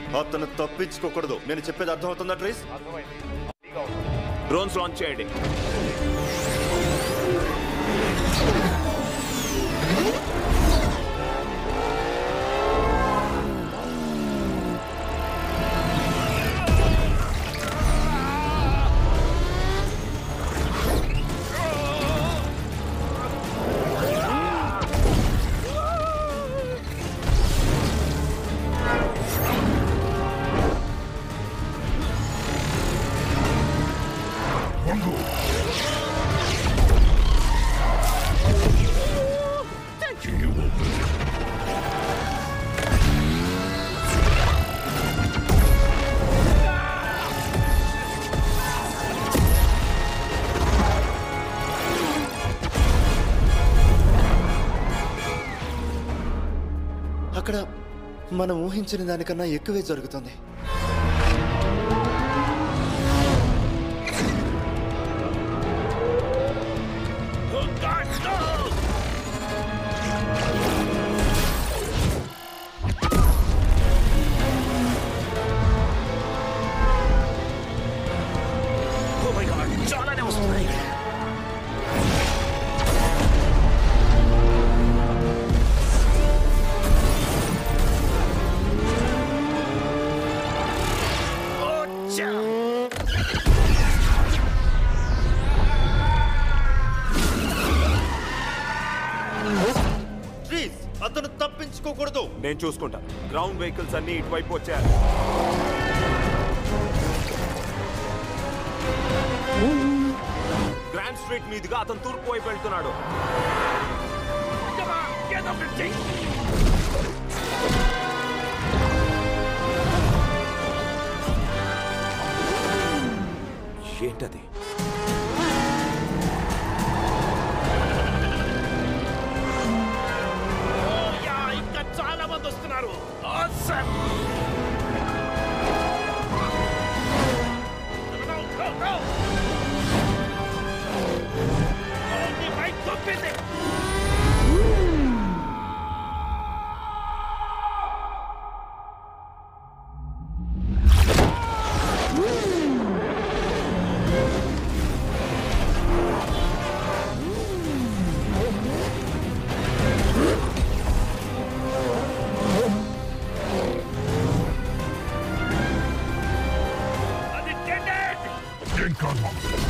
అతను తప్పించుకోకూడదు నేను చెప్పేది అర్థమవుతుందా ట్రీస్ డ్రోన్స్ లాంచ్ చేయండి అక్కడ మనం ఊహించిన దానికన్నా ఎక్కువే జరుగుతుంది Oh my God, చాలానే వస్తున్నాయి ఓచ్చా! ట్రీస్ అతను తప్పించుకోకూడదు నేను చూసుకుంటా గ్రౌండ్ వెహికల్స్ అన్ని ఇటువైపు వచ్చారు గ్రాండ్ స్ట్రీట్ మీదుగా అతను తూర్పు వైపు వెళ్తున్నాడు ఏంటది ఇంకా చాలా మంది వస్తున్నారు Awesome! No, no, no! Oh, మీ బైక్ తొక్కింది అది dead!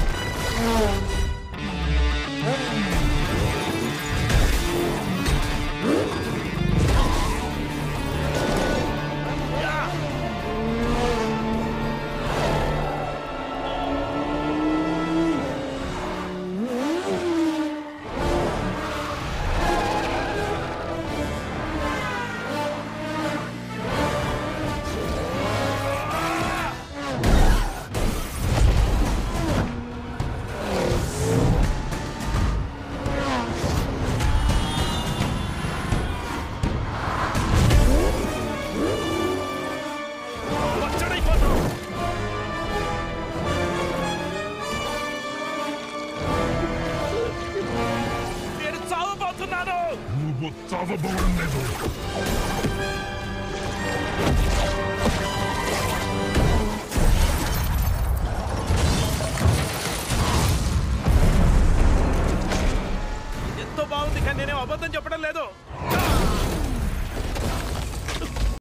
వచ్చాడైపోతావు నేను చావబోతున్నాను నువ్వు చావబోవడం లేదు